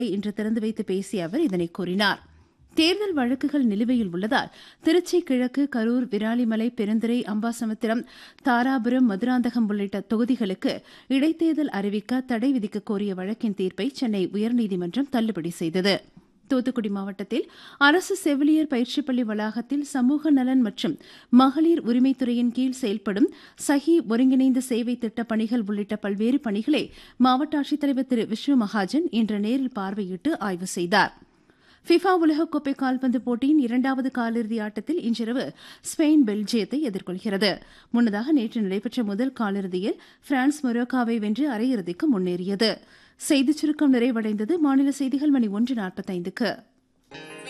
இன்று திறந்து வைத்து பேசிய அவர் இதனை கூறினார் தேர்தல் வழக்குகள் நிலுவையில் உள்ளதால் திருச்சி கிழக்கு கரூர் விராலிமலை பெருந்துறை அம்பாசமுத்திரம் தாராபுரம் மதுராந்தகம் உள்ளிட்ட தொகுதிகளுக்கு இடைத்தேர்தல் அறிவிக்க தடை விதிக்க கோரிய வழக்கின் தீர்ப்பை சென்னை உயர்நீதிமன்றம் தள்ளுபடி செய்தது தூத்துக்குடி மாவட்டத்தில் அரசு செவிலியர் பயிற்சிப் பள்ளி வளாகத்தில் சமூக நலன் மற்றும் மகளிர் உரிமைத்துறையின் கீழ் செயல்படும் சஹி ஒருங்கிணைந்த சேவை திட்ட பணிகள் உள்ளிட்ட பல்வேறு பணிகளை மாவட்ட ஆட்சித்தலைவர் திரு விஷ்ணு மகாஜன் இன்று நேரில் பார்வையிட்டு ஆய்வு செய்தாா் ஃபிஃபா உலகக்கோப்பை கால்பந்து போட்டியின் இரண்டாவது காலிறுதி ஆட்டத்தில் இன்றிரவு ஸ்பெயின் பெல்ஜியத்தை எதிர்கொள்கிறது முன்னதாக நேற்று நடைபெற்ற முதல் காலிறுதியில் பிரான்ஸ் மொரோக்காவை வென்று அரையிறுதிக்கு முன்னேறியது செய்திச் சுருக்கம் நிறைவடைந்தது மாநில செய்திகள் மணி ஒன்று நாற்பத்தைந்துக்கு